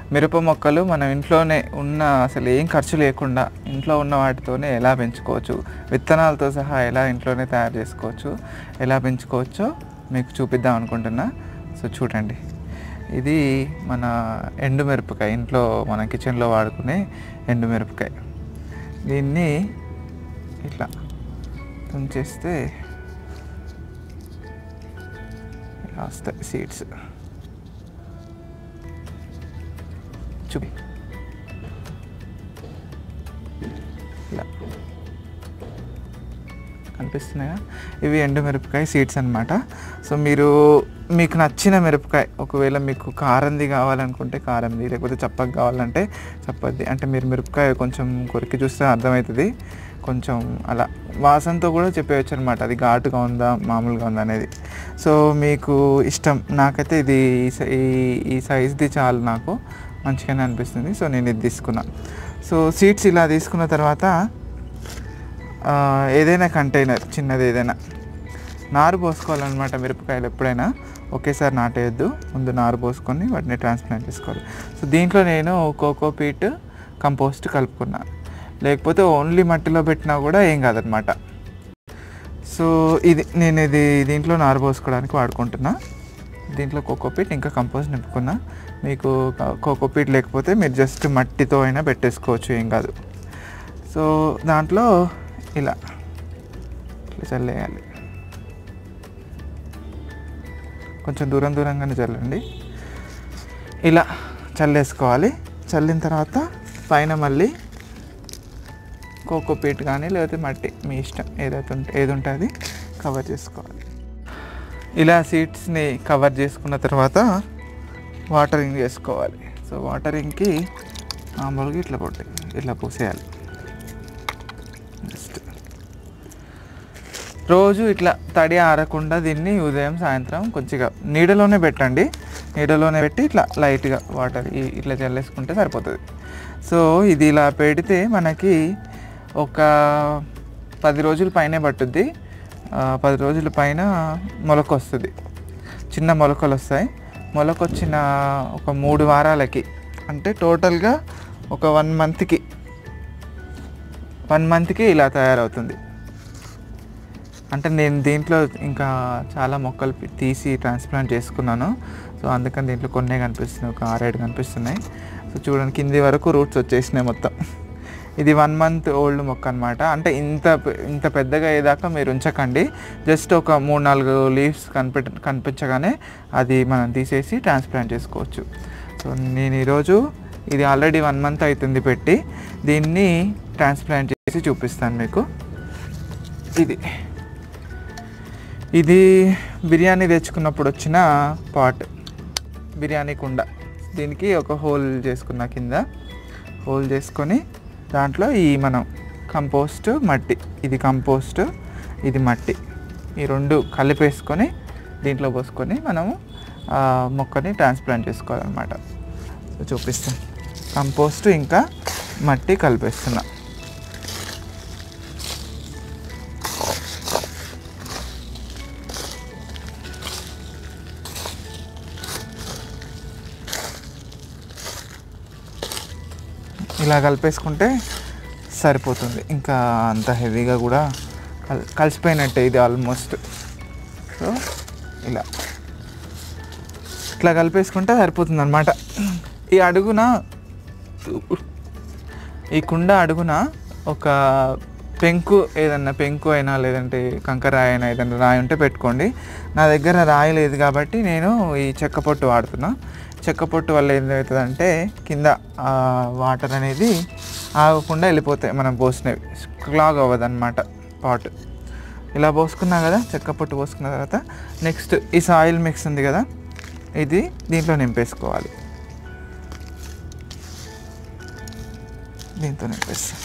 మిరప మొక్కలు మనం ఇంట్లోనే ఉన్న అసలు ఏం ఖర్చు లేకుండా ఇంట్లో ఉన్న వాటితోనే ఎలా పెంచుకోవచ్చు విత్తనాలతో సహా ఎలా ఇంట్లోనే తయారు చేసుకోవచ్చు ఎలా పెంచుకోవచ్చో మీకు చూపిద్దాం అనుకుంటున్నా సో చూడండి ఇది మన ఎండు మిరపకాయ ఇంట్లో మన కిచెన్లో వాడుకునే ఎండు మిరపకాయ దీన్ని ఇట్లా తుంచేస్తే ఇలా వస్తాయి సీడ్స్ చూపి ఇలా కనిపిస్తున్నాయా ఇవి ఎండు మిరపకాయ సీడ్స్ అనమాట సో మీరు మీకు నచ్చిన మిరపకాయ ఒకవేళ మీకు కారంది కావాలనుకుంటే కారంది లేకపోతే చప్పగా కావాలంటే చప్పది అంటే మీరు మిరపకాయ కొంచెం కొరికి చూస్తే అర్థమవుతుంది కొంచెం అలా వాసనతో కూడా చెప్పేయచ్చు అనమాట అది ఘాటుగా ఉందా మామూలుగా ఉందా అనేది సో మీకు ఇష్టం నాకైతే ఇది ఈ సై- ఈ- ఈ సైజ్ది చాలు నాకు మంచిగానే అనిపిస్తుంది సో నేను ఇది తీసుకున్నాను సో సీడ్స్ ఇలా తీసుకున్న తర్వాత ఆ, ఏదైనా కంటైనర్ చిన్నది ఏదైనా నారు పోసుకోవాలన్నమాట మిరపకాయలు ఎప్పుడైనా ఒకేసారి నాటేయద్దు ముందు నారు పోసుకొని వాటిని ట్రాన్స్ప్లాంట్ చేసుకోవాలి సో దీంట్లో నేను కోకోపీట్ కంపోస్ట్ కలుపుకున్నా లేకపోతే ఓన్లీ మట్టిలో పెట్టినా కూడా ఏం కాదనమాట సో ఇది నేను ఇది దీంట్లో నారు పోసుకోవడానికి వాడుకుంటున్నా దీంట్లో కోకోపీట్ ఇంకా కంపోస్ట్ నింపుకున్నా మీకు కోకోపీట్ లేకపోతే మీరు జస్ట్ మట్టితో అయినా పెట్టేసుకోవచ్చు ఏం కాదు సో దాంట్లో ఇలా ఇట్లా చల్లేయాలి కొంచెం దూరం దూరంగానే చల్లండి ఇలా చల్లేసుకోవాలి చల్లిన తర్వాత పైన మళ్ళీ కోకోపీట్ కానీ లేకపోతే మట్టి మీ ఇష్టం ఏదైతే ఉంటే ఏది ఉంటే అది కవర్ చేసుకోవాలి ఇలా సీడ్స్ని కవర్ చేసుకున్న తర్వాత వాటరింగ్ చేసుకోవాలి సో వాటరింగ్కి మామూలుగా ఇట్లా పొట్టి ఇట్లా పోసేయాలి జస్ట్ రోజు ఇట్లా తడి ఆరకుండా దీన్ని ఉదయం సాయంత్రం కొద్దిగా నీడలోనే పెట్టండి నీడలోనే పెట్టి ఇట్లా లైట్గా వాటర్ ఈ- ఇట్లా చల్లేసుకుంటే సరిపోతుంది సో ఇది ఇలా పెడితే మనకి ఒక పది రోజుల పైనే పట్టుద్ది ఆ, పది రోజుల పైన మొలక వస్తుంది చిన్న మొలకలు వస్తాయి మొలక వచ్చిన ఒక మూడు వారాలకి అంటే టోటల్గా ఒక వన్ మంత్కి వన్ మంత్కి ఇలా తయారవుతుంది అంటే నేను దీంట్లో ఇంకా చాలా మొక్కలు పి- తీసి ట్రాన్స్ప్లాంట్ చేసుకున్నాను సో అందుకని దీంట్లో కొన్నే కనిపిస్తున్నాయి ఒక ఆరేడు కనిపిస్తున్నాయి సో చూడండి కింది వరకు రూట్స్ వచ్చేసినాయి మొత్తం ఇది వన్ మంత్ ఓల్డ్ మొక్క అనమాట అంటే ఇంత పె- ఇంత పెద్దగా అయ్యేదాకా మీరు ఉంచకండి జస్ట్ ఒక మూడు నాలుగు లీవ్స్ కనిపి కనిపించగానే అది మనం తీసేసి ట్రాన్స్ప్లాంట్ చేసుకోవచ్చు సో నేను ఈరోజు ఇది ఆల్రెడీ వన్ మంత్ అవుతుంది పెట్టి దీన్ని ట్రాన్స్ప్లాంట్ చేసి చూపిస్తాను మీకు ఇది ఇది బిర్యానీ తెచ్చుకున్నప్పుడు వచ్చిన పాట్ బిర్యానీ కుండ దీనికి ఒక హోల్ చేసుకున్న కింద హోల్ చేసుకొని దాంట్లో ఈ మనం కంపోస్ట్ మట్టి ఇది కంపోస్ట్ ఇది మట్టి ఈ రెండు కలిపేసుకొని దీంట్లో పోసుకొని మనము ఆ మొక్కని ట్రాన్స్ప్లాంట్ చేసుకోవాలన్నమాట సో చూపిస్తాను కంపోస్ట్ ఇంకా మట్టి కలిపేస్తున్నా ఇలా కలిపేసుకుంటే సరిపోతుంది ఇంకా అంత హెవీగా కూడా కల్ కలిసిపోయినట్టే ఇది ఆల్మోస్ట్ సో ఇలా ఇట్లా కలిపేసుకుంటే సరిపోతుంది అనమాట ఈ అడుగున ఈ కుండ అడుగున ఒక పెంకు ఏదన్నా పెంకు అయినా లేదంటే కంకరాయి అయినా ఏదైనా రాయి ఉంటే పెట్టుకోండి నా దగ్గర రాయి లేదు కాబట్టి నేను ఈ చెక్క పొట్టు వాడుతున్నా చెక్క పొట్టు వల్ల ఏమవుతుందంటే కింద ఆ వాటర్ అనేది ఆగకుండా వెళ్ళిపోతాయి మనం పోసినవి క్లాగ్ అవ్వదు అనమాట పాట్ ఇలా పోసుకున్నా కదా చెక్క పొట్టు పోసుకున్న తర్వాత నెక్స్ట్ ఈ సాయిల్ మిక్స్ ఉంది కదా ఇది దీంట్లో నింపేసుకోవాలి దీంతో నింపేస్తాం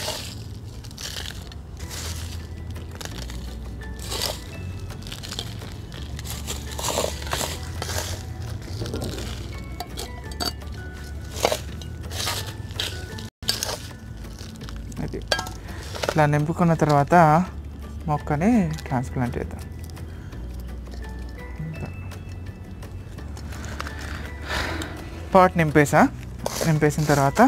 అది ఇట్లా నింపుకున్న తర్వాత మొక్కని ట్రాన్స్ప్లాంట్ చేద్దాం పాట్ నింపేసా నింపేసిన తర్వాత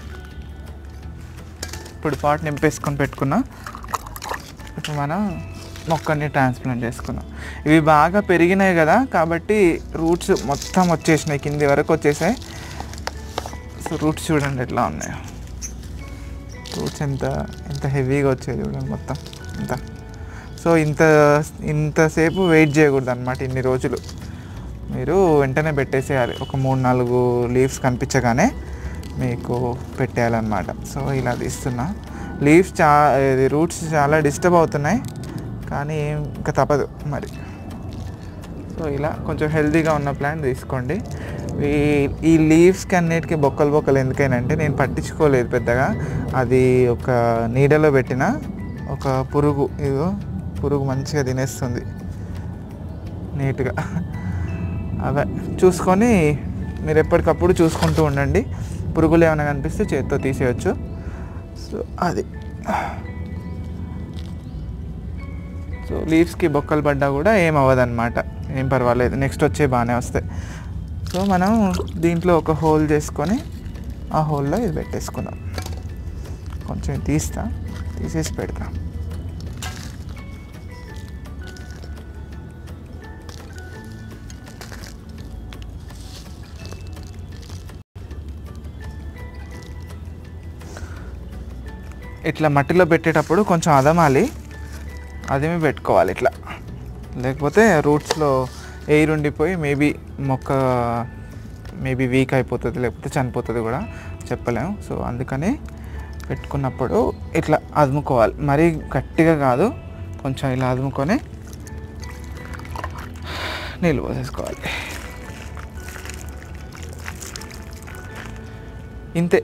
ఇప్పుడు పాట్ నింపేసుకొని పెట్టుకున్నా ఇప్పుడు మనం మొక్కని ట్రాన్స్ప్లాంట్ చేసుకున్నాం ఇవి బాగా పెరిగినాయి కదా కాబట్టి రూట్స్ మొత్తం వచ్చేసినాయి కింది వరకు వచ్చేసాయి సో రూట్స్ చూడండి ఎట్లా ఉన్నాయో రూట్స్ ఎంత ఎంత హెవీగా వచ్చాయి చూడండి మొత్తం ఇంత సో ఇంత ఇంతసేపు వెయిట్ చేయకూడదు అనమాట ఇన్ని రోజులు మీరు వెంటనే పెట్టేసేయాలి ఒక మూడు నాలుగు లీవ్స్ కనిపించగానే మీకు పెట్టేయాలన్నమాట సో ఇలా తీస్తున్నా లీవ్స్ చా ఇది రూట్స్ చాలా డిస్టర్బ్ అవుతున్నాయి కానీ ఇంకా తప్పదు మరి సో ఇలా కొంచెం హెల్తీగా ఉన్న ప్లాంట్ తీసుకోండి ఈ ఈ లీవ్స్కి అన్నిటికీ బొక్కలు బొక్కలు ఎందుకైనంటే నేను పట్టించుకోలేదు పెద్దగా అది ఒక నీడలో పెట్టిన ఒక పురుగు ఇదో పురుగు మంచిగా తినేస్తుంది నీట్గా అవే చూసుకొని మీరు ఎప్పటికప్పుడు చూసుకుంటూ ఉండండి పురుగులు ఏమైనా కనిపిస్తే చేతితో తీసేయచ్చు సో అది సో లీవ్స్కి బొక్కలు పడ్డా కూడా ఏం అవ్వదన్నమాట ఏం పర్వాలేదు నెక్స్ట్ వచ్చే బాగానే వస్తాయి సో మనం దీంట్లో ఒక హోల్ చేసుకొని ఆ హోల్లో ఇది పెట్టేసుకుందాం కొంచెం తీస్తా తీసేసి పెడతా ఇట్లా మట్టిలో పెట్టేటప్పుడు కొంచెం అదమాలి అదేమి పెట్టుకోవాలి ఇట్లా లేకపోతే రూట్స్లో ఎయిర్ ఉండిపోయి మేబీ మొక్క మేబీ వీక్ అయిపోతుంది లేకపోతే చనిపోతుంది కూడా చెప్పలేము సో అందుకని పెట్టుకున్నప్పుడు ఇట్లా అదుముకోవాలి మరీ గట్టిగా కాదు కొంచెం ఇలా అదుముకొని నీళ్ళు పోసేసుకోవాలి ఇంతే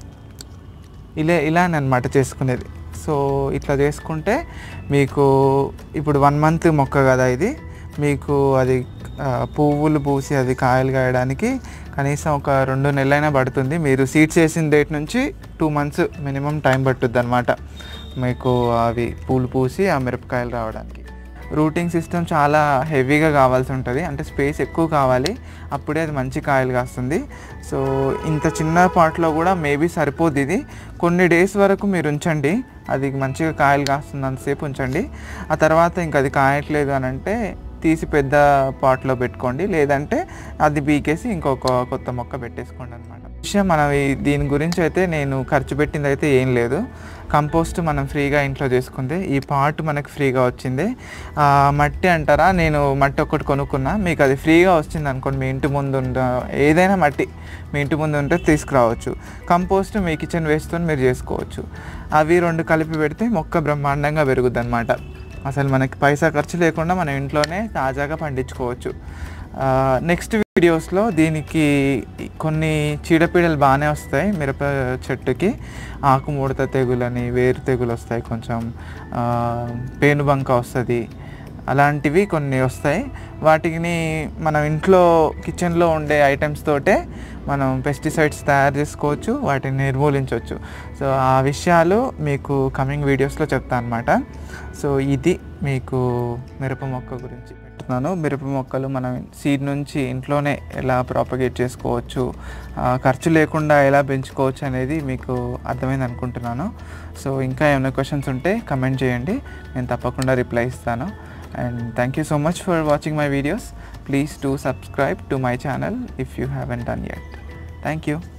ఇలా ఇలానే అనమాట చేసుకునేది సో ఇట్లా చేసుకుంటే మీకు ఇప్పుడు వన్ మంత్ మొక్క కదా ఇది మీకు అది ఆ, పువ్వులు పూసి అది కాయలు కాయడానికి కనీసం ఒక రెండు నెలలైనా పడుతుంది మీరు సీడ్స్ వేసిన డేట్ నుంచి టూ మంత్స్ మినిమం టైం పట్టుద్ది అనమాట మీకు అవి పూలు పూసి ఆ మిరపకాయలు రావడానికి రూటింగ్ సిస్టమ్ చాలా హెవీగా కావాల్సి ఉంటుంది అంటే స్పేస్ ఎక్కువ కావాలి అప్పుడే అది మంచి కాయలు కాస్తుంది సో ఇంత చిన్న పాట్లో కూడా మేబీ సరిపోద్ది ఇది కొన్ని డేస్ వరకు మీరు ఉంచండి అది మంచిగా కాయలు కాస్తున్నంతసేపు ఉంచండి ఆ తర్వాత ఇంకా అది కాయట్లేదు అని అంటే తీసి పెద్ద పాట్లో పెట్టుకోండి లేదంటే అది బీకేసి ఇంకొక కొత్త మొక్క పెట్టేసుకోండి అనమాట విషయం మనం ఈ- దీని గురించి అయితే నేను ఖర్చు పెట్టింది అయితే ఏం లేదు కంపోస్ట్ మనం ఫ్రీగా ఇంట్లో చేసుకుంది ఈ పాట్ మనకు ఫ్రీగా వచ్చింది ఆ, మట్టి అంటారా నేను మట్టి ఒకటి కొనుక్కున్నా మీకు అది ఫ్రీగా వచ్చింది అనుకోండి మీ ఇంటి ముందు ఉన్న ఏదైనా మట్టి మీ ఇంటి ముందు ఉంటే తీసుకురావచ్చు కంపోస్ట్ మీ కిచెన్ వేస్ట్తో మీరు చేసుకోవచ్చు అవి రెండు కలిపి పెడితే మొక్క బ్రహ్మాండంగా పెరుగుద్ది అనమాట అసలు మనకి పైసా ఖర్చు లేకుండా మనం ఇంట్లోనే తాజాగా పండించుకోవచ్చు నెక్స్ట్ వీడియోస్లో దీనికి కొన్ని చీడపీడలు బాగానే వస్తాయి మిరప చెట్టుకి ఆకు ముడత తెగులని వేరు తెగులు వస్తాయి కొంచెం ఆ, పేనుబంక వస్తుంది అలాంటివి కొన్ని వస్తాయి వాటిని మనం ఇంట్లో కిచెన్లో ఉండే ఐటమ్స్ తోటే మనం పెస్టిసైడ్స్ తయారు చేసుకోవచ్చు వాటిని నిర్మూలించవచ్చు సో ఆ విషయాలు మీకు కమింగ్ వీడియోస్లో చెప్తాను అనమాట సో ఇది మీకు మిరప మొక్క గురించి పెట్టుతున్నాను మిరప మొక్కలు మనం సీడ్ నుంచి ఇంట్లోనే ఎలా ప్రాపగేట్ చేసుకోవచ్చు ఆ, ఖర్చు లేకుండా ఎలా పెంచుకోవచ్చు అనేది మీకు అర్థమైంది అనుకుంటున్నాను సో ఇంకా ఏమైనా క్వశ్చన్స్ ఉంటే కమెంట్ చేయండి నేను తప్పకుండా రిప్లై ఇస్తాను and thank you so much for watching my videos please to subscribe to my channel if you haven't done yet thank you